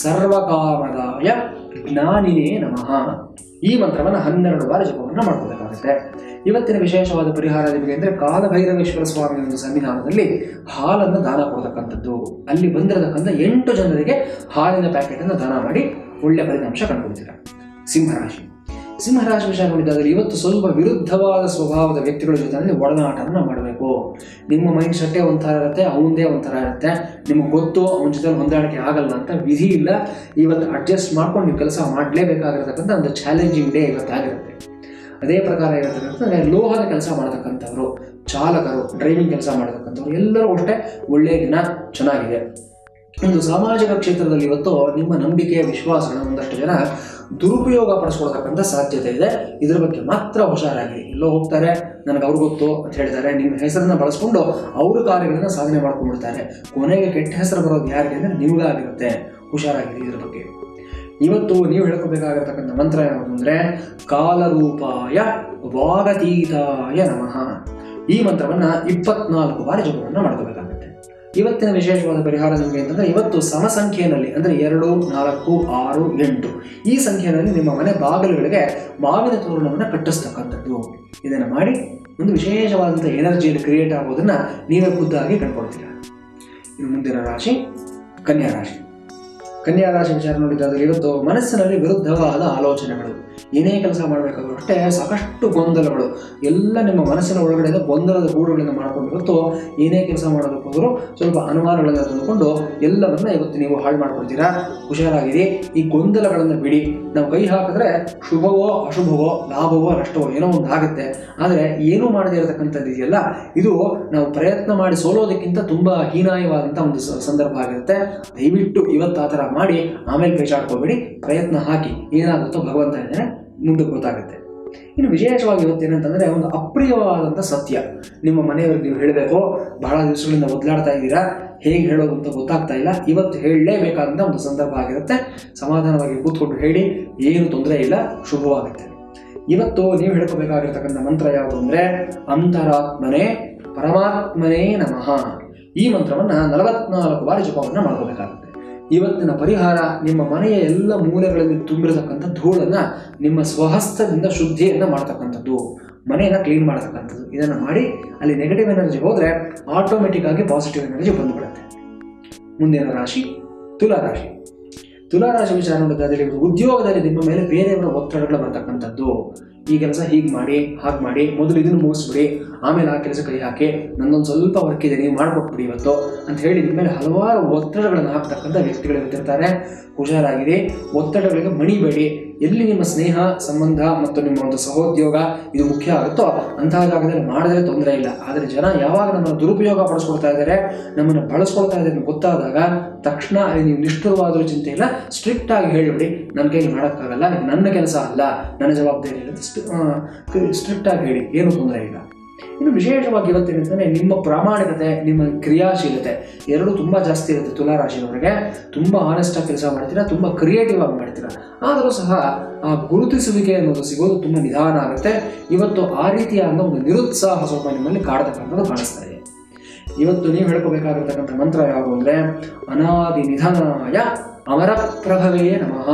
ಸರ್ವಕಾಮದಾಯ ಜ್ಞಾನಿನೇ ನಮಃ ಈ ಮಂತ್ರವನ್ನು ಹನ್ನೆರಡು ಬಾರಿ ಜಪವನ್ನು ಮಾಡ್ಕೋಬೇಕಾಗುತ್ತೆ ಇವತ್ತಿನ ವಿಶೇಷವಾದ ಪರಿಹಾರ ನಿಮಗೆ ಅಂದರೆ ಕಾಲಭೈರವೇಶ್ವರ ಸ್ವಾಮಿ ಒಂದು ಸನ್ನಿಧಾನದಲ್ಲಿ ಹಾಲನ್ನು ದಾನ ಕೊಡತಕ್ಕಂಥದ್ದು ಅಲ್ಲಿ ಬಂದಿರತಕ್ಕಂಥ ಎಂಟು ಜನರಿಗೆ ಹಾಲಿನ ಪ್ಯಾಕೆಟನ್ನು ದಾನ ಮಾಡಿ ಒಳ್ಳೆಯ ಫಲಿತಾಂಶ ಕಂಡುಕೊಳ್ತೀರಾ ಸಿಂಹರಾಶಿ ಸಿಂಹರಾಶಿ ವಿಷಯ ನೋಡಿದಾದರೆ ಇವತ್ತು ಸ್ವಲ್ಪ ವಿರುದ್ಧವಾದ ಸ್ವಭಾವದ ವ್ಯಕ್ತಿಗಳ ಜೊತೆ ಒಡನಾಟವನ್ನು ಮಾಡಬೇಕು ನಿಮ್ಮ ಮೈಂಡ್ ಸೆಟ್ಟೇ ಒಂಥರ ಇರುತ್ತೆ ಅವನದೇ ಒಂಥರ ಇರುತ್ತೆ ನಿಮಗೆ ಗೊತ್ತು ಅವನ ಜೊತೆ ಹೊಂದಾಣಿಕೆ ಆಗಲ್ಲ ಅಂತ ವಿಧಿ ಇಲ್ಲ ಇವತ್ತು ಅಡ್ಜಸ್ಟ್ ಮಾಡ್ಕೊಂಡು ನೀವು ಕೆಲಸ ಮಾಡಲೇಬೇಕಾಗಿರ್ತಕ್ಕಂಥ ಒಂದು ಚಾಲೆಂಜಿಂಗ್ ಡೇ ಇವತ್ತಾಗಿರುತ್ತೆ ಅದೇ ಪ್ರಕಾರ ಇರತಕ್ಕಂಥ ಲೋಹದ ಕೆಲಸ ಮಾಡತಕ್ಕಂಥವ್ರು ಚಾಲಕರು ಡ್ರೈವಿಂಗ್ ಕೆಲಸ ಮಾಡತಕ್ಕಂಥವ್ರು ಎಲ್ಲರೂ ಅಷ್ಟೇ ಒಳ್ಳೆಯ ದಿನ ಚೆನ್ನಾಗಿದೆ ಒಂದು ಸಾಮಾಜಿಕ ಕ್ಷೇತ್ರದಲ್ಲಿ ಇವತ್ತು ನಿಮ್ಮ ನಂಬಿಕೆ ವಿಶ್ವಾಸಗಳನ್ನ ಒಂದಷ್ಟು ಜನ ದುರುಪಯೋಗ ಪಡಿಸ್ಕೊಳ್ತಕ್ಕಂಥ ಸಾಧ್ಯತೆ ಇದೆ ಇದ್ರ ಬಗ್ಗೆ ಮಾತ್ರ ಹುಷಾರಾಗಿ ಎಲ್ಲೋ ಹೋಗ್ತಾರೆ ನನಗೆ ಅವ್ರು ಗೊತ್ತು ಅಂತ ಹೇಳ್ತಾರೆ ನಿಮ್ಮ ಹೆಸರನ್ನ ಬಳಸ್ಕೊಂಡು ಅವ್ರ ಕಾರ್ಯಗಳನ್ನ ಸಾಧನೆ ಮಾಡ್ಕೊಂಡ್ಬಿಡ್ತಾರೆ ಕೊನೆಗೆ ಕೆಟ್ಟ ಹೆಸರು ಬರೋದು ಯಾರಿಗೆ ಅಂದರೆ ನಿಮಗಾಗಿರುತ್ತೆ ಹುಷಾರಾಗಿರಿ ಇದ್ರ ಬಗ್ಗೆ ಇವತ್ತು ನೀವು ಹೇಳ್ಕೋಬೇಕಾಗಿರ್ತಕ್ಕಂಥ ಮಂತ್ರ ಯಾವುದು ಅಂದರೆ ಕಾಲರೂಪಾಯ ವಾಗತೀತಾಯ ನಮಃ ಈ ಮಂತ್ರವನ್ನು ಇಪ್ಪತ್ನಾಲ್ಕು ಬಾರಿ ಜಪವನ್ನು ಮಾಡ್ಕೋಬೇಕಾಗುತ್ತೆ ಇವತ್ತಿನ ವಿಶೇಷವಾದ ಪರಿಹಾರ ನಿಮಗೆ ಅಂತಂದರೆ ಇವತ್ತು ಸಮ ಸಂಖ್ಯೆಯಲ್ಲಿ ಅಂದರೆ ಎರಡು ನಾಲ್ಕು ಆರು ಎಂಟು ಈ ಸಂಖ್ಯೆಯಲ್ಲಿ ನಿಮ್ಮ ಮನೆ ಬಾಗಿಲುಗಳಿಗೆ ಮಾವಿನ ತೋರಣವನ್ನು ಕಟ್ಟಿಸ್ತಕ್ಕಂಥದ್ದು ಇದನ್ನು ಮಾಡಿ ಒಂದು ವಿಶೇಷವಾದಂಥ ಎನರ್ಜಿಯಲ್ಲಿ ಕ್ರಿಯೇಟ್ ಆಗೋದನ್ನು ನೀವೇ ಖುದ್ದಾಗಿ ಕಂಡುಕೊಳ್ತೀರಾ ಇನ್ನು ಮುಂದಿನ ರಾಶಿ ಕನ್ಯಾ ರಾಶಿ ಕನ್ಯಾ ರಾಶಿ ವಿಚಾರ ನೋಡಿದ್ದಾದ್ರೆ ಇವತ್ತು ಮನಸ್ಸಿನಲ್ಲಿ ವಿರುದ್ಧವಾದ ಆಲೋಚನೆಗಳು ಏನೇ ಕೆಲಸ ಮಾಡಬೇಕಾದ್ರೂ ಅಷ್ಟೇ ಸಾಕಷ್ಟು ಗೊಂದಲಗಳು ಎಲ್ಲ ನಿಮ್ಮ ಮನಸ್ಸಿನ ಒಳಗಡೆ ಗೊಂದಲದ ಗೂಡುಗಳನ್ನು ಮಾಡ್ಕೊಂಡು ಇವತ್ತು ಏನೇ ಕೆಲಸ ಮಾಡೋದಕ್ಕೆ ಹೋದರೂ ಸ್ವಲ್ಪ ಅನುಮಾನಗಳನ್ನು ತಂದುಕೊಂಡು ಎಲ್ಲವನ್ನ ಇವತ್ತು ನೀವು ಹಾಳು ಮಾಡ್ಕೊಳ್ತೀರಾ ಹುಷಾರಾಗಿರಿ ಈ ಗೊಂದಲಗಳನ್ನು ಬಿಡಿ ನಾವು ಕೈ ಹಾಕಿದ್ರೆ ಶುಭವೋ ಅಶುಭವೋ ಲಾಭವೋ ನಷ್ಟವೋ ಏನೋ ಒಂದು ಆಗುತ್ತೆ ಆದರೆ ಏನೂ ಮಾಡದೇ ಇರತಕ್ಕಂಥದ್ದು ಇದೆಯಲ್ಲ ಇದು ನಾವು ಪ್ರಯತ್ನ ಮಾಡಿ ಸೋಲೋದಕ್ಕಿಂತ ತುಂಬ ಹೀನಾಯವಾದಂಥ ಒಂದು ಸ- ಸಂದರ್ಭ ಆಗಿರುತ್ತೆ ದಯವಿಟ್ಟು ಇವತ್ತು ಆ ಥರ ಮಾಡಿ ಆಮೇಲೆ ಕೈ ಚಾಡ್ಕೋಬೇಡಿ ಪ್ರಯತ್ನ ಹಾಕಿ ಏನಾಗುತ್ತೋ ಭಗವಂತ ಇದ್ದಾನೆ ಮುಂದಕ್ಕೆ ಗೊತ್ತಾಗುತ್ತೆ ಇನ್ನು ವಿಶೇಷವಾಗಿ ಇವತ್ತೇನಂತಂದರೆ ಒಂದು ಅಪ್ರಿಯವಾದಂಥ ಸತ್ಯ ನಿಮ್ಮ ಮನೆಯವ್ರಿಗೆ ನೀವು ಹೇಳಬೇಕು ಬಹಳ ದಿವಸಗಳಿಂದ ಒದ್ಲಾಡ್ತಾ ಇದ್ದೀರಾ ಹೇಗೆ ಹೇಳೋದು ಅಂತ ಗೊತ್ತಾಗ್ತಾ ಇಲ್ಲ ಇವತ್ತು ಹೇಳಲೇಬೇಕಾದಂಥ ಒಂದು ಸಂದರ್ಭ ಆಗಿರುತ್ತೆ ಸಮಾಧಾನವಾಗಿ ಕೂತ್ಕೊಂಡು ಹೇಳಿ ಏನು ತೊಂದರೆ ಇಲ್ಲ ಶುಭವಾಗುತ್ತೆ ಇವತ್ತು ನೀವು ಹೇಳ್ಕೋಬೇಕಾಗಿರ್ತಕ್ಕಂಥ ಮಂತ್ರ ಯಾವುದು ಅಂದರೆ ಅಂತರಾತ್ಮನೇ ಪರಮಾತ್ಮನೇ ನಮಃ ಈ ಮಂತ್ರವನ್ನು ನಲವತ್ನಾಲ್ಕು ಬಾರಿ ಜಪವನ್ನು ಮಾಡ್ಕೋಬೇಕಾಗುತ್ತೆ ಇವತ್ತಿನ ಪರಿಹಾರ ನಿಮ್ಮ ಮನೆಯ ಎಲ್ಲ ಮೂಲೆಗಳಲ್ಲಿ ತುಂಬಿರತಕ್ಕಂಥ ಧೂಳನ್ನ ನಿಮ್ಮ ಸ್ವಹಸ್ತದಿಂದ ಶುದ್ಧಿಯನ್ನ ಮಾಡ್ತಕ್ಕಂಥದ್ದು ಮನೆಯನ್ನ ಕ್ಲೀನ್ ಮಾಡ್ತಕ್ಕಂಥದ್ದು ಇದನ್ನ ಮಾಡಿ ಅಲ್ಲಿ ನೆಗೆಟಿವ್ ಎನರ್ಜಿ ಹೋದ್ರೆ ಆಟೋಮೆಟಿಕ್ ಆಗಿ ಪಾಸಿಟಿವ್ ಎನರ್ಜಿ ಬಂದ್ಬಿಡುತ್ತೆ ಮುಂದಿನ ರಾಶಿ ತುಲಾ ರಾಶಿ ತುಲಾ ರಾಶಿ ವಿಚಾರ ನೋಡೋದಾದ್ರೆ ಉದ್ಯೋಗದಲ್ಲಿ ನಿಮ್ಮ ಮೇಲೆ ಬೇರೆಯವರ ಒತ್ತಡಗಳು ಬರ್ತಕ್ಕಂಥದ್ದು ಈ ಕೆಲಸ ಹೀಗೆ ಮಾಡಿ ಹಾಗೆ ಮಾಡಿ ಮೊದಲು ಇದನ್ನು ಮುಗಿಸ್ಬಿಡಿ ಆಮೇಲೆ ಆ ಕೆಲಸ ಕೈ ಹಾಕಿ ನನ್ನೊಂದು ಸ್ವಲ್ಪ ವರ್ಕ್ ಇದೆ ನೀವು ಮಾಡಿಕೊಟ್ಬಿಡಿ ಇವತ್ತು ಅಂತ ಹೇಳಿ ನಿಮ್ಮ ಮೇಲೆ ಹಲವಾರು ಒತ್ತಡಗಳನ್ನು ಹಾಕ್ತಕ್ಕಂಥ ವ್ಯಕ್ತಿಗಳು ಇರ್ತಿರ್ತಾರೆ ಹುಷಾರಾಗಿರಿ ಒತ್ತಡಗಳಿಗೆ ಮಣಿಬೇಡಿ ಎಲ್ಲಿ ನಿಮ್ಮ ಸ್ನೇಹ ಸಂಬಂಧ ಮತ್ತು ನಿಮ್ಮ ಒಂದು ಸಹೋದ್ಯೋಗ ಇದು ಮುಖ್ಯ ಆಗುತ್ತೋ ಅಂತಹ ಜಾಗದಲ್ಲಿ ಮಾಡಿದ್ರೆ ತೊಂದರೆ ಇಲ್ಲ ಆದರೆ ಜನ ಯಾವಾಗ ನಮ್ಮನ್ನು ದುರುಪಯೋಗ ಪಡಿಸ್ಕೊಳ್ತಾ ಇದ್ದಾರೆ ನಮ್ಮನ್ನು ಬಳಸ್ಕೊಳ್ತಾ ಇದ್ದಾರೆ ಅಂತ ಗೊತ್ತಾದಾಗ ತಕ್ಷಣ ಅಲ್ಲಿ ನೀವು ನಿಷ್ಠುರವಾದರೂ ಚಿಂತೆ ಇಲ್ಲ ಸ್ಟ್ರಿಕ್ಟ್ ಆಗಿ ಹೇಳಿಬಿಡಿ ನನ್ನ ಕೈಲಿ ಮಾಡೋಕ್ಕಾಗಲ್ಲ ಇದು ನನ್ನ ಕೆಲಸ ಅಲ್ಲ ನನ್ನ ಜವಾಬ್ದಾರಿ ಇಲ್ಲ ಸ್ಟ್ರಿಕ್ಟ್ ಆಗಿ ಹೇಳಿ ಏನು ತೊಂದರೆ ಇಲ್ಲ ಇನ್ನು ವಿಶೇಷವಾಗಿ ಇವತ್ತೇನಂತಂದ್ರೆ ನಿಮ್ಮ ಪ್ರಾಮಾಣಿಕತೆ ನಿಮ್ಮ ಕ್ರಿಯಾಶೀಲತೆ ಎರಡು ತುಂಬ ಜಾಸ್ತಿ ಇರುತ್ತೆ ತುಲಾ ರಾಶಿಯವರಿಗೆ ತುಂಬ ಆನೆಸ್ಟ್ ಆಗಿ ಕೆಲಸ ಮಾಡ್ತೀರಾ ತುಂಬ ಕ್ರಿಯೇಟಿವ್ ಆಗಿ ಮಾಡ್ತೀರಾ ಆದರೂ ಸಹ ಆ ಗುರುತಿಸುವಿಕೆ ಅನ್ನೋದು ಸಿಗೋದು ತುಂಬ ನಿಧಾನ ಆಗುತ್ತೆ ಇವತ್ತು ಆ ರೀತಿಯಾದ ಒಂದು ನಿರುತ್ಸಾಹ ಸ್ವಲ್ಪ ನಿಮ್ಮಲ್ಲಿ ಕಾಡತಕ್ಕಂಥದ್ದು ಕಾಣಿಸ್ತಾ ಇದೆ ಇವತ್ತು ನೀವು ಹೇಳ್ಕೋಬೇಕಾಗಿರ್ತಕ್ಕಂಥ ಮಂತ್ರ ಯಾವುದು ಅಂದರೆ ಅನಾದಿ ನಿಧನಾಯ ಅಮರ ಪ್ರಭವೇ ನಮಃ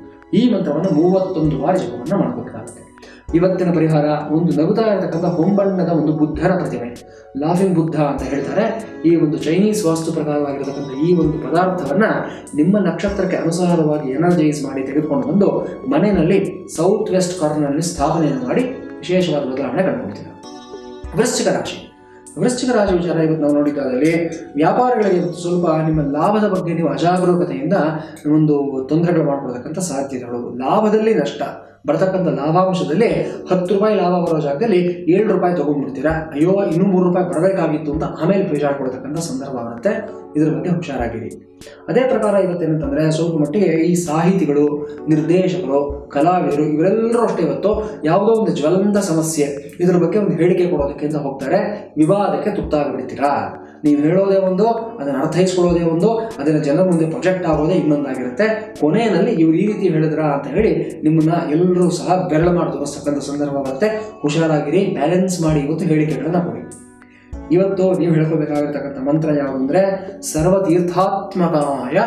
ಈ ಮಂತ್ರವನ್ನು ಮೂವತ್ತೊಂದು ಬಾರಿ ಜಪವನ್ನು ಮಾಡ್ಕೋಬೇಕಾಗುತ್ತೆ ಇವತ್ತಿನ ಪರಿಹಾರ ಒಂದು ನಗುತ್ತಾ ಇರತಕ್ಕಂಥ ಹೊಂಬಣ್ಣದ ಒಂದು ಬುದ್ಧನ ಪ್ರತಿಮೆ ಲಾಫಿಂಗ್ ಬುದ್ಧ ಅಂತ ಹೇಳ್ತಾರೆ ಈ ಒಂದು ಚೈನೀಸ್ ವಾಸ್ತು ಪ್ರಕಾರವಾಗಿರತಕ್ಕಂಥ ಈ ಒಂದು ಪದಾರ್ಥವನ್ನ ನಿಮ್ಮ ನಕ್ಷತ್ರಕ್ಕೆ ಅನುಸಾರವಾಗಿ ಎನರ್ಜೈಸ್ ಮಾಡಿ ತೆಗೆದುಕೊಂಡು ಬಂದು ಮನೆಯಲ್ಲಿ ಸೌತ್ ವೆಸ್ಟ್ ಕಾರ್ನರ್ನಲ್ಲಿ ಸ್ಥಾಪನೆಯನ್ನು ಮಾಡಿ ವಿಶೇಷವಾದ ಬದಲಾವಣೆ ಕಂಡುಕೊಳ್ತೀರಾ ವೃಶ್ಚಿಕ ರಾಶಿ ವೃಶ್ಚಿಕ ರಾಶಿ ವಿಚಾರ ಇವತ್ತು ನಾವು ನೋಡಿದ್ದಾದಲ್ಲಿ ವ್ಯಾಪಾರಗಳಿಗೆ ಇವತ್ತು ಸ್ವಲ್ಪ ನಿಮ್ಮ ಲಾಭದ ಬಗ್ಗೆ ನೀವು ಅಜಾಗರೂಕತೆಯಿಂದ ಒಂದು ತೊಂದರೆಗಳು ಮಾಡ್ಕೊಳ್ತಕ್ಕಂಥ ಸಾಧ್ಯತೆಗಳು ಲಾಭದಲ್ಲಿ ನಷ್ಟ ಬರ್ತಕ್ಕಂಥ ಲಾಭಾಂಶದಲ್ಲಿ ಹತ್ತು ರೂಪಾಯಿ ಲಾಭ ಬರೋ ಜಾಗದಲ್ಲಿ ಏಳು ರೂಪಾಯಿ ತೊಗೊಂಡ್ಬಿಡ್ತೀರಾ ಅಯ್ಯೋ ಇನ್ನೂ ಮೂರು ರೂಪಾಯಿ ಬರಬೇಕಾಗಿತ್ತು ಅಂತ ಆಮೇಲೆ ಬೇಜಾಡ್ಕೊಳ್ತಕ್ಕಂಥ ಸಂದರ್ಭ ಬರುತ್ತೆ ಇದ್ರ ಬಗ್ಗೆ ಹುಷಾರಾಗಿರಿ ಅದೇ ಪ್ರಕಾರ ಇವತ್ತೇನಂತಂದ್ರೆ ಸ್ವಲ್ಪ ಮಟ್ಟಿಗೆ ಈ ಸಾಹಿತಿಗಳು ನಿರ್ದೇಶಕರು ಕಲಾವಿದರು ಇವರೆಲ್ಲರೂ ಅಷ್ಟೇ ಇವತ್ತು ಯಾವುದೋ ಒಂದು ಜ್ವಲಂತ ಸಮಸ್ಯೆ ಇದ್ರ ಬಗ್ಗೆ ಒಂದು ಹೇಳಿಕೆ ಕೊಡೋದಕ್ಕೆ ಅಂತ ಹೋಗ್ತಾರೆ ವಿವಾದಕ್ಕೆ ತುತ್ತಾಗ್ಬಿಡ್ತೀರಾ ನೀವು ಹೇಳೋದೇ ಒಂದು ಅದನ್ನು ಅರ್ಥೈಸ್ಕೊಳ್ಳೋದೇ ಒಂದು ಅದನ್ನ ಜನರ ಮುಂದೆ ಪ್ರೊಜೆಕ್ಟ್ ಆಗೋದೇ ಇನ್ನೊಂದಾಗಿರುತ್ತೆ ಕೊನೆಯಲ್ಲಿ ಇವ್ರು ಈ ರೀತಿ ಹೇಳಿದ್ರ ಅಂತ ಹೇಳಿ ನಿಮ್ಮನ್ನ ಎಲ್ಲರೂ ಸಹ ಬೆರಳು ಮಾಡಿ ತೋರಿಸ್ತಕ್ಕಂಥ ಸಂದರ್ಭ ಬರುತ್ತೆ ಹುಷಾರಾಗಿರಿ ಬ್ಯಾಲೆನ್ಸ್ ಮಾಡಿ ಇವತ್ತು ಹೇಳಿಕೆಗಳನ್ನ ಕೊಡಿ ಇವತ್ತು ನೀವು ಹೇಳ್ಕೋಬೇಕಾಗಿರ್ತಕ್ಕಂಥ ಮಂತ್ರ ಯಾವುದು ಅಂದರೆ ಸರ್ವತೀರ್ಥಾತ್ಮಕಾಯ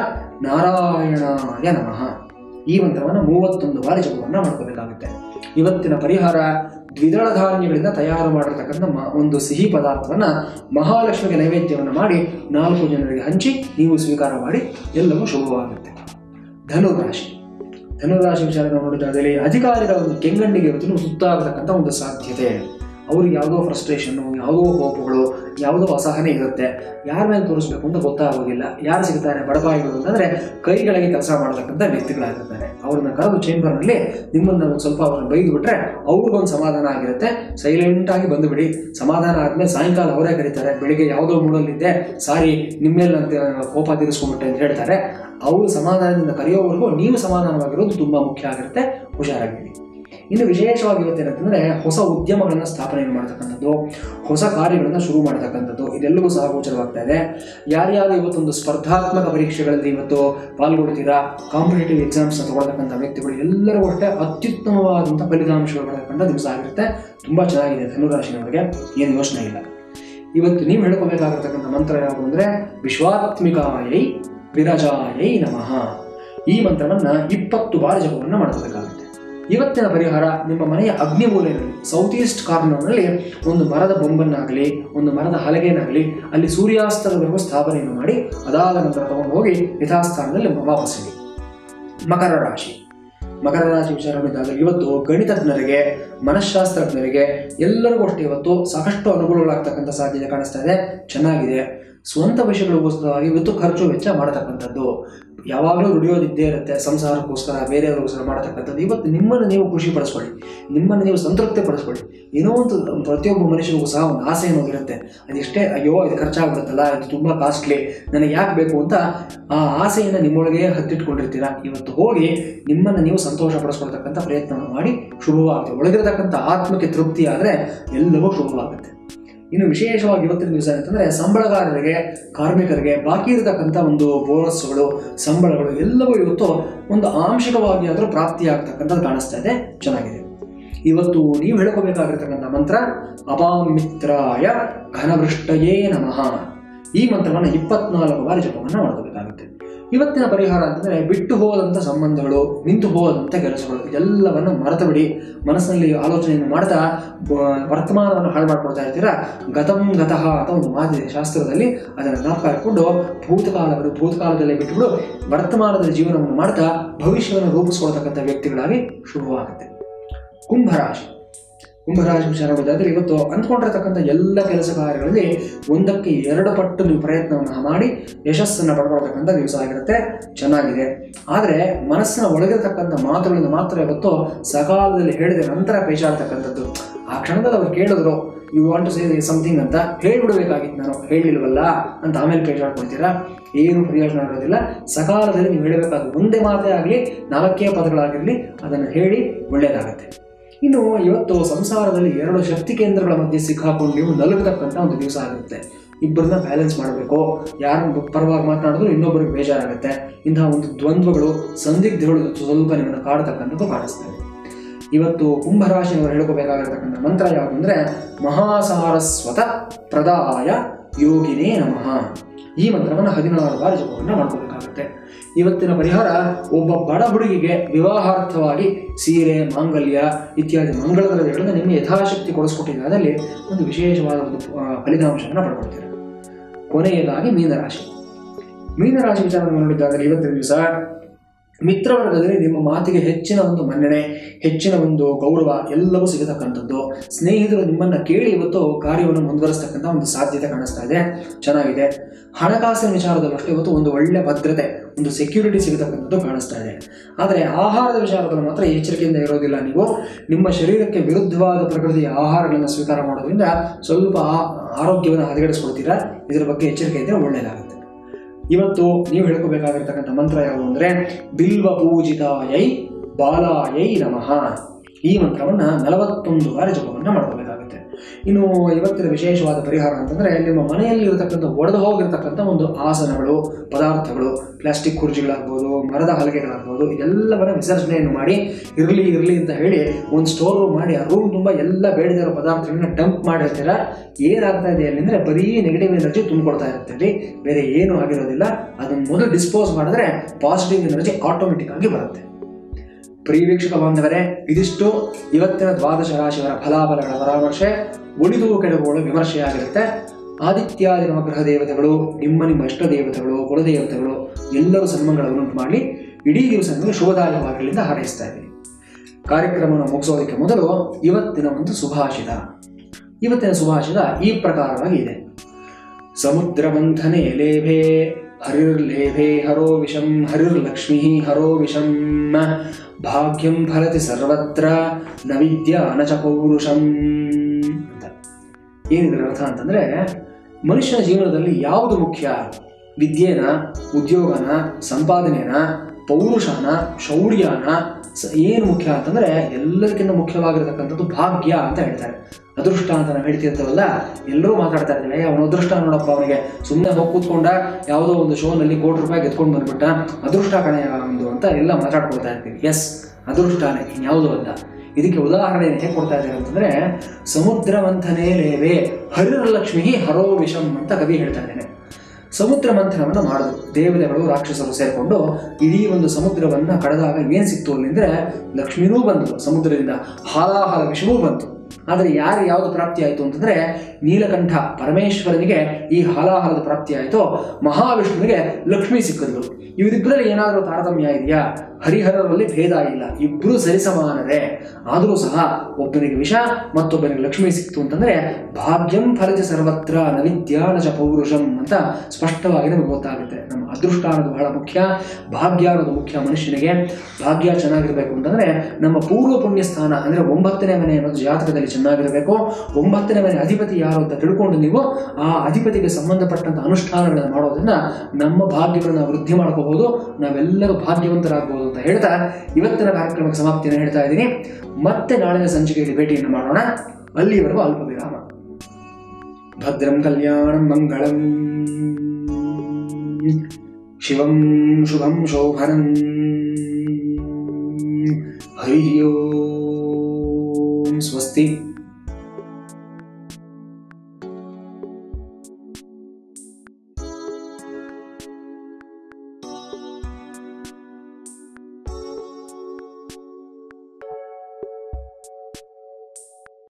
ನಾರಾಯಣಾಯ ನಮಃ ಈ ಮಂತ್ರವನ್ನು ಮೂವತ್ತೊಂದು ಬಾರಿ ಜಪವನ್ನು ಮಾಡ್ಕೋಬೇಕಾಗುತ್ತೆ ಇವತ್ತಿನ ಪರಿಹಾರ ದ್ವಿದಳ ಧಾನ್ಯಗಳಿಂದ ತಯಾರು ಮಾಡಿರ್ತಕ್ಕಂಥ ಮ- ಒಂದು ಸಿಹಿ ಪದಾರ್ಥವನ್ನು ಮಹಾಲಕ್ಷ್ಮಿಗೆ ನೈವೇದ್ಯವನ್ನು ಮಾಡಿ ನಾಲ್ಕು ಜನರಿಗೆ ಹಂಚಿ ನೀವು ಸ್ವೀಕಾರ ಮಾಡಿ ಎಲ್ಲವೂ ಶುಭವಾಗುತ್ತೆ ಧನುರಾಶಿ ಧನುರಾಶಿ ವಿಚಾರ ನಾವು ನೋಡಿದಾದಲ್ಲಿ ಅಧಿಕಾರಿಗಳ ಒಂದು ಕೆಂಗಣ್ಣಿಗೆ ಇವತ್ತು ಸುತ್ತಾಗತಕ್ಕಂಥ ಒಂದು ಸಾಧ್ಯತೆ ಅವ್ರಿಗೆ ಯಾವುದೋ ಫ್ರಸ್ಟ್ರೇಷನ್ನು ಯಾವುದೋ ಕೋಪಗಳು ಯಾವುದೋ ಅಸಹನೆ ಇರುತ್ತೆ ಯಾರ ಮೇಲೆ ತೋರಿಸ್ಬೇಕು ಅಂತ ಗೊತ್ತಾಗೋದಿಲ್ಲ ಯಾರು ಸಿಗ್ತಾರೆ ಬಡಪಾಯಿಗಳು ಅಂತಂದರೆ ಕೈಗಳಿಗೆ ಕೆಲಸ ಮಾಡತಕ್ಕಂಥ ವ್ಯಕ್ತಿಗಳಾಗಿರ್ತಾರೆ ಅವ್ರನ್ನ ಕರೆದು ಚೇಂಬರ್ನಲ್ಲಿ ನಿಮ್ಮನ್ನು ಒಂದು ಸ್ವಲ್ಪ ಅವ್ರನ್ನ ಬೈದು ಬಿಟ್ರೆ ಅವ್ರಿಗೊಂದು ಸಮಾಧಾನ ಆಗಿರುತ್ತೆ ಸೈಲೆಂಟಾಗಿ ಬಂದುಬಿಡಿ ಸಮಾಧಾನ ಆದಮೇಲೆ ಸಾಯಂಕಾಲ ಅವರೇ ಕರೀತಾರೆ ಬೆಳಿಗ್ಗೆ ಯಾವುದೋ ಮೂಡಲ್ಲಿದ್ದೆ ಸಾರಿ ನಿಮ್ಮ ಮೇಲೆ ನಾನು ಕೋಪ ತೀರಿಸ್ಕೊಂಡ್ಬಿಟ್ಟೆ ಅಂತ ಹೇಳ್ತಾರೆ ಅವರು ಸಮಾಧಾನದಿಂದ ಕರೆಯೋವರೆಗೂ ನೀವು ಸಮಾಧಾನವಾಗಿರೋದು ತುಂಬ ಮುಖ್ಯ ಆಗಿರುತ್ತೆ ಹುಷಾರಾಗಿರಿ ಇನ್ನು ವಿಶೇಷವಾಗಿ ಇವತ್ತೇನಂತಂದ್ರೆ ಹೊಸ ಉದ್ಯಮಗಳನ್ನು ಸ್ಥಾಪನೆ ಮಾಡ್ತಕ್ಕಂಥದ್ದು ಹೊಸ ಕಾರ್ಯಗಳನ್ನು ಶುರು ಮಾಡ್ತಕ್ಕಂಥದ್ದು ಇದೆಲ್ಲವೂ ಸಹ ಗೋಚರವಾಗ್ತಾ ಇದೆ ಯಾರ್ಯಾರು ಇವತ್ತೊಂದು ಸ್ಪರ್ಧಾತ್ಮಕ ಪರೀಕ್ಷೆಗಳಲ್ಲಿ ಇವತ್ತು ಪಾಲ್ಗೊಳ್ತೀರಾ ಕಾಂಪಿಟೇಟಿವ್ ಎಕ್ಸಾಮ್ಸ್ನ ತಗೊಳ್ತಕ್ಕಂಥ ವ್ಯಕ್ತಿಗಳು ಎಲ್ಲರಿಗೂ ಅಷ್ಟೇ ಅತ್ಯುತ್ತಮವಾದಂಥ ಫಲಿತಾಂಶಗಳು ಬರತಕ್ಕಂಥ ದಿವಸ ಆಗಿರುತ್ತೆ ತುಂಬ ಚೆನ್ನಾಗಿದೆ ಧನುರಾಶಿನವರಿಗೆ ಏನು ಯೋಚನೆ ಇಲ್ಲ ಇವತ್ತು ನೀವು ಹೇಳ್ಕೋಬೇಕಾಗಿರ್ತಕ್ಕಂಥ ಮಂತ್ರ ಯಾವುದು ಅಂದರೆ ವಿಶ್ವಾತ್ಮಿಕಾಯೈ ವಿರಜಾಯೈ ನಮಃ ಈ ಮಂತ್ರವನ್ನ ಇಪ್ಪತ್ತು ಬಾರಿ ಜಪವನ್ನು ಮಾಡಬೇಕಾಗುತ್ತೆ ಇವತ್ತಿನ ಪರಿಹಾರ ನಿಮ್ಮ ಮನೆಯ ಅಗ್ನಿಮೂಲೆಯಲ್ಲಿ ಸೌತ್ ಈಸ್ಟ್ ಕಾರ್ನರ್ನಲ್ಲಿ ಒಂದು ಮರದ ಬೊಂಬನ್ನಾಗಲಿ ಒಂದು ಮರದ ಹಲಗೆನಾಗಲಿ ಅಲ್ಲಿ ಸೂರ್ಯಾಸ್ತದವರೆಗೂ ಸ್ಥಾಪನೆಯನ್ನು ಮಾಡಿ ಅದಾದ ನಂತರ ತಗೊಂಡು ಹೋಗಿ ಯಥಾಸ್ಥಾನದಲ್ಲಿ ವಾಪಸ್ಸಿಡಿ ಮಕರ ರಾಶಿ ಮಕರ ರಾಶಿ ವಿಚಾರ ನೋಡಿದಾಗ ಇವತ್ತು ಗಣಿತಜ್ಞರಿಗೆ ಮನಃಶಾಸ್ತ್ರಜ್ಞರಿಗೆ ಎಲ್ಲರಿಗೂ ಅಷ್ಟೇ ಇವತ್ತು ಸಾಕಷ್ಟು ಅನುಕೂಲಗಳಾಗ್ತಕ್ಕಂಥ ಸಾಧ್ಯತೆ ಕಾಣಿಸ್ತಾ ಇದೆ ಚೆನ್ನಾಗಿದೆ ಸ್ವಂತ ವಿಷಯಗಳಿಗೋಸ್ಕರವಾಗಿ ಇವತ್ತು ಖರ್ಚು ವೆಚ್ಚ ಮಾಡತಕ್ಕಂಥದ್ದು ಯಾವಾಗಲೂ ದುಡಿಯೋದಿದ್ದೇ ಇರುತ್ತೆ ಸಂಸಾರಕ್ಕೋಸ್ಕರ ಬೇರೆಯವ್ರಿಗೋಸ್ಕರ ಮಾಡತಕ್ಕಂಥದ್ದು ಇವತ್ತು ನಿಮ್ಮನ್ನು ನೀವು ಖುಷಿ ಪಡಿಸ್ಕೊಳ್ಳಿ ನಿಮ್ಮನ್ನು ನೀವು ಸಂತೃಪ್ತಿ ಪಡಿಸ್ಕೊಳ್ಳಿ ಏನೋ ಒಂದು ಪ್ರತಿಯೊಬ್ಬ ಮನುಷ್ಯನಿಗೂ ಸಹ ಒಂದು ಆಸೆ ಅನ್ನೋದಿರುತ್ತೆ ಅದೆಷ್ಟೇ ಅಯ್ಯೋ ಇದು ಖರ್ಚಾಗ್ಬಿಡುತ್ತಲ್ಲ ಇದು ತುಂಬ ಕಾಸ್ಟ್ಲಿ ನನಗೆ ಯಾಕೆ ಬೇಕು ಅಂತ ಆ ಆಸೆಯನ್ನು ನಿಮ್ಮೊಳಗೆ ಹತ್ತಿಟ್ಕೊಂಡಿರ್ತೀರಾ ಇವತ್ತು ಹೋಗಿ ನಿಮ್ಮನ್ನು ನೀವು ಸಂತೋಷ ಪಡಿಸ್ಕೊಳ್ತಕ್ಕಂಥ ಪ್ರಯತ್ನವನ್ನು ಮಾಡಿ ಶುಭವಾಗುತ್ತೆ ಒಳಗಿರತಕ್ಕಂಥ ಆತ್ಮಕ್ಕೆ ತೃಪ್ತಿ ಆದರೆ ಎಲ್ಲವೂ ಶುಭವಾಗುತ್ತೆ ಇನ್ನು ವಿಶೇಷವಾಗಿ ಇವತ್ತಿನ ದಿವಸ ಅಂತಂದರೆ ಸಂಬಳಗಾರರಿಗೆ ಕಾರ್ಮಿಕರಿಗೆ ಬಾಕಿ ಇರತಕ್ಕಂಥ ಒಂದು ಬೋನಸ್ಗಳು ಸಂಬಳಗಳು ಎಲ್ಲವೂ ಇವತ್ತು ಒಂದು ಆಂಶಿಕವಾಗಿ ಆದರೂ ಪ್ರಾಪ್ತಿಯಾಗ್ತಕ್ಕಂಥದ್ದು ಕಾಣಿಸ್ತಾ ಇದೆ ಚೆನ್ನಾಗಿದೆ ಇವತ್ತು ನೀವು ಹೇಳ್ಕೋಬೇಕಾಗಿರ್ತಕ್ಕಂಥ ಮಂತ್ರ ಅಪಾಮಿತ್ರಾಯ ಘನವೃಷ್ಟಯೇ ನಮಃ ಈ ಮಂತ್ರವನ್ನು ಇಪ್ಪತ್ನಾಲ್ಕು ಬಾರಿ ಜಪವನ್ನು ಮಾಡ್ಕೋಬೇಕಾಗುತ್ತೆ ಇವತ್ತಿನ ಪರಿಹಾರ ಅಂತಂದ್ರೆ ಬಿಟ್ಟು ಹೋದಂಥ ಸಂಬಂಧಗಳು ನಿಂತು ಹೋದಂಥ ಕೆಲಸಗಳು ಎಲ್ಲವನ್ನು ಮರೆತು ಬಿಡಿ ಮನಸ್ಸಿನಲ್ಲಿ ಆಲೋಚನೆಯನ್ನು ಮಾಡ್ತಾ ಬ- ವರ್ತಮಾನವನ್ನು ಹಾಳು ಮಾಡ್ಕೊಳ್ತಾ ಇರ್ತೀರಾ ಗತಂ ಗತಃ ಅಂತ ಒಂದು ಮಾತಿದೆ ಶಾಸ್ತ್ರದಲ್ಲಿ ಅದನ್ನು ಜ್ಞಾಪಕ ಇಟ್ಕೊಂಡು ಭೂತಕಾಲಗಳು ಭೂತಕಾಲದಲ್ಲೇ ಬಿಟ್ಟುಬಿಡು ವರ್ತಮಾನದ ಜೀವನವನ್ನು ಮಾಡ್ತಾ ಭವಿಷ್ಯವನ್ನು ರೂಪಿಸ್ಕೊಳ್ತಕ್ಕಂಥ ವ್ಯಕ್ತಿಗಳಾಗಿ ಶುರುವಾಗುತ್ತೆ ಕುಂಭರಾಶಿ ಕುಂಭರಾಶಿ ವಿಚಾರ ನೋಡೋದಾದ್ರೆ ಇವತ್ತು ಅಂದ್ಕೊಂಡಿರ್ತಕ್ಕಂಥ ಎಲ್ಲ ಕೆಲಸ ಕಾರ್ಯಗಳಲ್ಲಿ ಒಂದಕ್ಕೆ ಎರಡು ಪಟ್ಟು ನೀವು ಪ್ರಯತ್ನವನ್ನು ಮಾಡಿ ಯಶಸ್ಸನ್ನು ಪಡ್ಕೊಳ್ತಕ್ಕಂಥ ದಿವಸ ಆಗಿರುತ್ತೆ ಚೆನ್ನಾಗಿದೆ ಆದರೆ ಮನಸ್ಸಿನ ಒಳಗಿರತಕ್ಕಂಥ ಮಾತುಗಳನ್ನು ಮಾತ್ರ ಇವತ್ತು ಸಕಾಲದಲ್ಲಿ ಹೇಳಿದ ನಂತರ ಪೇಚಾಡ್ತಕ್ಕಂಥದ್ದು ಆ ಕ್ಷಣದಲ್ಲಿ ಅವ್ರು ಕೇಳಿದ್ರು you want to say something ಅಂತ ಹೇಳ್ಬಿಡ್ಬೇಕಾಗಿತ್ತು ನಾನು ಹೇಳಿಲ್ವಲ್ಲ ಅಂತ ಆಮೇಲೆ ಪೇಚಾಡ್ಕೊಳ್ತೀರಾ ಏನು ಪ್ರಯೋಜನ ಇರೋದಿಲ್ಲ ಸಕಾಲದಲ್ಲಿ ನೀವು ಹೇಳಬೇಕಾದ ಒಂದೇ ಮಾತೇ ಆಗಲಿ ನಾಲ್ಕೇ ಪದಗಳಾಗಿರಲಿ ಅದನ್ನು ಹೇಳಿ ಒಳ್ಳೆಯದಾಗತ್ತೆ ಇನ್ನು ಇವತ್ತು ಸಂಸಾರದಲ್ಲಿ ಎರಡು ಶಕ್ತಿ ಕೇಂದ್ರಗಳ ಮಧ್ಯೆ ಸಿಕ್ಕಾಕೊಂಡು ನೀವು ನಲುಗತಕ್ಕಂಥ ಒಂದು ದಿವಸ ಆಗುತ್ತೆ ಇಬ್ಬರನ್ನ ಬ್ಯಾಲೆನ್ಸ್ ಮಾಡಬೇಕು ಯಾರು ಪರವಾಗಿ ಮಾತನಾಡಿದ್ರು ಇನ್ನೊಬ್ಬರಿಗೆ ಬೇಜಾರಾಗುತ್ತೆ ಇಂತಹ ಒಂದು ದ್ವಂದ್ವಗಳು ಸಂದಿಗ್ಧಗಳು ಸ್ವಲ್ಪ ನಿಮ್ಮನ್ನು ಕಾಡ್ತಕ್ಕಂಥದ್ದು ಕಾಣಿಸ್ತದೆ ಇವತ್ತು ಕುಂಭರಾಶಿನವರು ಹೇಳ್ಕೋಬೇಕಾಗಿರ್ತಕ್ಕಂಥ ಮಂತ್ರ ಯಾವುದು ಅಂದರೆ ಮಹಾಸಾರಸ್ವತ ಪ್ರದಾಯ ಯೋಗಿನೇ ನಮಃ ಈ ಮಂತ್ರವನ್ನು ಹದಿನಾರು ಬಾರಿ ಜಪವನ್ನು ಮಾಡ್ಕೋಬೇಕಾಗುತ್ತೆ ಇವತ್ತಿನ ಪರಿಹಾರ ಒಬ್ಬ ಬಡ ಹುಡುಗಿಗೆ ವಿವಾಹಾರ್ಥವಾಗಿ ಸೀರೆ ಮಾಂಗಲ್ಯ ಇತ್ಯಾದಿ ಮಂಗಳ ದ್ರವ್ಯಗಳನ್ನು ನಿಮಗೆ ಯಥಾಶಕ್ತಿ ಕೊಡಿಸ್ಕೊಟ್ಟಿದ್ದಾದಲ್ಲಿ ಒಂದು ವಿಶೇಷವಾದ ಒಂದು ಆ, ಫಲಿತಾಂಶವನ್ನು ಪಡ್ಕೊಳ್ತೀರ ಕೊನೆಯದಾಗಿ ಮೀನರಾಶಿ ಮೀನರಾಶಿ ವಿಚಾರವನ್ನು ನೋಡಿದ್ದಾದರೆ ಇವತ್ತಿನ ದಿವಸ ಮಿತ್ರವರ್ಗದಲ್ಲಿ ನಿಮ್ಮ ಮಾತಿಗೆ ಹೆಚ್ಚಿನ ಒಂದು ಮನ್ನಣೆ ಹೆಚ್ಚಿನ ಒಂದು ಗೌರವ ಎಲ್ಲವೂ ಸಿಗತಕ್ಕಂಥದ್ದು ಸ್ನೇಹಿತರು ನಿಮ್ಮನ್ನು ಕೇಳಿ ಇವತ್ತು ಕಾರ್ಯವನ್ನು ಮುಂದುವರಿಸ್ತಕ್ಕಂಥ ಒಂದು ಸಾಧ್ಯತೆ ಕಾಣಿಸ್ತಾ ಇದೆ ಚೆನ್ನಾಗಿದೆ ಹಣಕಾಸಿನ ವಿಚಾರದಲ್ಲೂ ಅಷ್ಟೇ ಇವತ್ತು ಒಂದು ಒಳ್ಳೆ ಭದ್ರತೆ ಒಂದು ಸೆಕ್ಯೂರಿಟಿ ಸಿಗತಕ್ಕಂಥದ್ದು ಕಾಣಿಸ್ತಾ ಇದೆ ಆದರೆ ಆಹಾರದ ವಿಚಾರದಲ್ಲಿ ಮಾತ್ರ ಎಚ್ಚರಿಕೆಯಿಂದ ಇರೋದಿಲ್ಲ ನೀವು ನಿಮ್ಮ ಶರೀರಕ್ಕೆ ವಿರುದ್ಧವಾದ ಪ್ರಕೃತಿಯ ಆಹಾರಗಳನ್ನು ಸ್ವೀಕಾರ ಮಾಡೋದ್ರಿಂದ ಸ್ವಲ್ಪ ಆ- ಆರೋಗ್ಯವನ್ನು ಹದಗೆಡಿಸ್ಕೊಳ್ತೀರಾ ಇದರ ಬಗ್ಗೆ ಎಚ್ಚರಿಕೆ ಇದ್ದರೆ ಒಳ್ಳೆಯದಾಗುತ್ತೆ ಇವತ್ತು ನೀವು ಹೇಳ್ಕೋಬೇಕಾಗಿರ್ತಕ್ಕಂಥ ಮಂತ್ರ ಯಾವುದು ಅಂದರೆ ಬಿಲ್ವ ಪೂಜಿತಾಯೈ ಬಾಲಾಯೈ ನಮಃ ಈ ಮಂತ್ರವನ್ನು ನಲವತ್ತೊಂದು ಬಾರಿ ಜಪವನ್ನು ಮಾಡ್ಕೋಬೇಕಾಗುತ್ತೆ ಇನ್ನು ಇವತ್ತಿನ ವಿಶೇಷವಾದ ಪರಿಹಾರ ಅಂತಂದರೆ ನಿಮ್ಮ ಮನೆಯಲ್ಲಿ ಇರತಕ್ಕಂಥ ಒಡೆದು ಹೋಗಿರ್ತಕ್ಕಂಥ ಒಂದು ಆಸನಗಳು ಪದಾರ್ಥಗಳು ಪ್ಲಾಸ್ಟಿಕ್ ಕುರ್ಚಿಗಳಾಗ್ಬೋದು ಮರದ ಹಲಗೆಗಳಾಗ್ಬೋದು ಇದೆಲ್ಲವನ್ನ ವಿಸರ್ಜನೆಯನ್ನು ಮಾಡಿ ಇರಲಿ ಇರಲಿ ಅಂತ ಹೇಳಿ ಒಂದು ಸ್ಟೋರ್ ರೂಮ್ ಮಾಡಿ ಆ ರೂಮ್ ತುಂಬ ಎಲ್ಲ ಬೇಡದಿರೋ ಪದಾರ್ಥಗಳನ್ನ ಡಂಪ್ ಮಾಡಿರ್ತೀರ ಏನಾಗ್ತಾ ಇದೆ ಅಲ್ಲಿ ಅಂದರೆ ಬರೀ ನೆಗೆಟಿವ್ ಎನರ್ಜಿ ತುಂಬಿಕೊಡ್ತಾ ಇರ್ತೀರಿ ಬೇರೆ ಏನೂ ಆಗಿರೋದಿಲ್ಲ ಅದನ್ನು ಮೊದಲು ಡಿಸ್ಪೋಸ್ ಮಾಡಿದ್ರೆ ಪಾಸಿಟಿವ್ ಎನರ್ಜಿ ಆಟೋಮೆಟಿಕ್ ಆಗಿ ಬರುತ್ತೆ ಪ್ರಿಯ ವೀಕ್ಷಕ ಬಾಂಧವರೇ ಇದಿಷ್ಟು ಇವತ್ತಿನ ದ್ವಾದಶ ರಾಶಿಯವರ ಫಲಾಫಲಗಳ ಪರಾಮರ್ಶೆ ಉಳಿದು ಕೆಡವುಗಳು ವಿಮರ್ಶೆಯಾಗಿರುತ್ತೆ ಆದಿತ್ಯಾದಿ ನವಗ್ರಹ ದೇವತೆಗಳು ನಿಮ್ಮ ನಿಮ್ಮ ಇಷ್ಟ ದೇವತೆಗಳು ಕುಲದೇವತೆಗಳು ಎಲ್ಲರೂ ಸನ್ಮಂಗಳವನ್ನುಂಟು ಮಾಡಿ ಇಡೀ ದಿವಸ ನಿಮಗೆ ಶುಭದಾಯಕವಾಗಿರಲಿಂದ ಹಾರೈಸ್ತಾ ಇದ್ದೀನಿ ಕಾರ್ಯಕ್ರಮವನ್ನು ಮುಗಿಸೋದಕ್ಕೆ ಮೊದಲು ಇವತ್ತಿನ ಒಂದು ಸುಭಾಷಿತ ಇವತ್ತಿನ ಸುಭಾಷಿತ ಈ ಪ್ರಕಾರವಾಗಿ ಇದೆ ಸಮುದ್ರಮಂಥನೆ ಲೇಭೆ ಹರಿರ್ಲೇಭೆ ಹರೋ ವಿಷಂ ಹರಿರ್ಲಕ್ಷ್ಮಿ ಹರೋ ವಿಷಂ ಭಾಗ್ಯಂ ಫಲತಿ ಸರ್ವತ್ರ ನ ವಿದ್ಯಾ ನ ಚ ಪೌರುಷಂ ಅಂತ ಏನಿದ್ರ ಅರ್ಥ ಅಂತಂದ್ರೆ ಮನುಷ್ಯನ ಜೀವನದಲ್ಲಿ ಯಾವುದು ಮುಖ್ಯ ವಿದ್ಯೆನ ಉದ್ಯೋಗನ ಸಂಪಾದನೆನ ಪೌರುಷನ ಶೌರ್ಯನ ಸ- ಏನು ಮುಖ್ಯ ಅಂತಂದ್ರೆ ಎಲ್ಲದಕ್ಕಿಂತ ಮುಖ್ಯವಾಗಿರತಕ್ಕಂಥದ್ದು ಭಾಗ್ಯ ಅಂತ ಹೇಳ್ತಾರೆ ಅದೃಷ್ಟ ಅಂತ ನಾವು ಹೇಳ್ತಿರ್ತೇವಲ್ಲ ಎಲ್ಲರೂ ಮಾತಾಡ್ತಾ ಇರ್ತಾರೆ ಅವನ ಅದೃಷ್ಟ ನೋಡಪ್ಪ ಅವನಿಗೆ ಸುಮ್ಮನೆ ಹೋಗಿ ಕೂತ್ಕೊಂಡ ಯಾವುದೋ ಒಂದು ಶೋನಲ್ಲಿ ಕೋಟಿ ರೂಪಾಯಿ ಗೆದ್ಕೊಂಡು ಬಂದ್ಬಿಟ್ಟ ಅದೃಷ್ಟ ಕಣೆ ಒಂದು ಅಂತ ಎಲ್ಲ ಮಾತಾಡ್ಕೊಳ್ತಾ ಇರ್ತೀವಿ ಎಸ್ ಅದೃಷ್ಟನೇ ಇನ್ಯಾವುದೋ ಅಲ್ಲ ಇದಕ್ಕೆ ಉದಾಹರಣೆ ಹೇಗೆ ಕೊಡ್ತಾ ಇದ್ದಾರೆ ಅಂತಂದ್ರೆ ಸಮುದ್ರ ಮಂಥನೇ ಲೇವೆ ಹರಿರಲಕ್ಷ್ಮಿ ಹರೋ ವಿಷಂ ಅಂತ ಕವಿ ಹೇಳ್ತಾ ಇದ್ದೇನೆ ಸಮುದ್ರ ಮಂಥನವನ್ನು ಮಾಡಿದ್ರು ದೇವತೆಗಳು ರಾಕ್ಷಸರು ಸೇರಿಕೊಂಡು ಇಡೀ ಒಂದು ಸಮುದ್ರವನ್ನು ಕಳೆದಾಗ ಏನು ಸಿಕ್ತು ಅಲ್ಲಿ ಅಂದರೆ ಲಕ್ಷ್ಮಿನೂ ಬಂತು ಸಮುದ್ರದಿಂದ ಹಾಲಾಹಲ ವಿಷವೂ ಬಂತು ಆದರೆ ಯಾರು ಯಾವುದು ಪ್ರಾಪ್ತಿ ಆಯಿತು ಅಂತಂದರೆ ನೀಲಕಂಠ ಪರಮೇಶ್ವರನಿಗೆ ಈ ಹಾಲಾಹಲದ ಪ್ರಾಪ್ತಿ ಆಯಿತು ಮಹಾವಿಷ್ಣುವಿಗೆ ಲಕ್ಷ್ಮಿ ಸಿಕ್ಕಿದ್ಲು ಇವರಿಬ್ಬರಲ್ಲಿ ಏನಾದರೂ ತಾರತಮ್ಯ ಇದೆಯಾ ಹರಿಹರರಲ್ಲಿ ಭೇದ ಇಲ್ಲ ಇಬ್ಬರು ಸರಿಸಮಾನರೇ ಆದರೂ ಸಹ ಒಬ್ಬನಿಗೆ ವಿಷ ಮತ್ತೊಬ್ಬನಿಗೆ ಲಕ್ಷ್ಮಿ ಸಿಕ್ತು ಅಂತಂದ್ರೆ ಭಾಗ್ಯಂ ಫಲತಿ ಸರ್ವತ್ರ ನ ವಿದ್ಯಾ ನ ಚ ಪೌರುಷಂ ಅಂತ ಸ್ಪಷ್ಟವಾಗಿ ನಮಗೆ ಗೊತ್ತಾಗುತ್ತೆ ನಮ್ಮ ಅದೃಷ್ಟ ಅನ್ನೋದು ಬಹಳ ಮುಖ್ಯ ಭಾಗ್ಯ ಅನ್ನೋದು ಮುಖ್ಯ ಮನುಷ್ಯನಿಗೆ ಭಾಗ್ಯ ಚೆನ್ನಾಗಿರಬೇಕು ಅಂತಂದ್ರೆ ನಮ್ಮ ಪೂರ್ವ ಪುಣ್ಯ ಸ್ಥಾನ ಅಂದ್ರೆ ಒಂಬತ್ತನೇ ಮನೆ ಅನ್ನೋದು ಜಾತಕದಲ್ಲಿ ಚೆನ್ನಾಗಿರಬೇಕು ಒಂಬತ್ತನೇ ಮನೆ ಅಧಿಪತಿ ಯಾರು ಅಂತ ತಿಳ್ಕೊಂಡು ನೀವು ಆ ಅಧಿಪತಿಗೆ ಸಂಬಂಧಪಟ್ಟಂತ ಅನುಷ್ಠಾನಗಳನ್ನು ಮಾಡೋದ್ರಿಂದ ನಮ್ಮ ಭಾಗ್ಯವನ್ನು ನಾವು ವೃದ್ಧಿ ಮಾಡ್ಕೋಬಹುದು ನಾವೆಲ್ಲರೂ ಭಾಗ್ಯವಂತರಾಗಬಹುದು ಅಂತ ಹೇಳ್ತಾ ಇವತ್ತಿನ ಕಾರ್ಯಕ್ರಮಕ್ಕೆ ಸಮಾಪ್ತಿಯನ್ನು ಹೇಳ್ತಾ ಇದ್ದೀನಿ ಮತ್ತೆ ನಾಳಿನ ಸಂಚಿಕೆಯಲ್ಲಿ ಭೇಟಿಯನ್ನು ಮಾಡೋಣ ಅಲ್ಲಿವರೆಗೂ ಅಲ್ಪ ವಿರಾಮ ಭದ್ರಂ ಕಲ್ಯಾಣಂ ಮಂಗಳಂ ಶಿವಂ ಶುಭಂ ಶೋಭನಂ ಹರಿ ಓಂ ಸ್ವಸ್ತಿ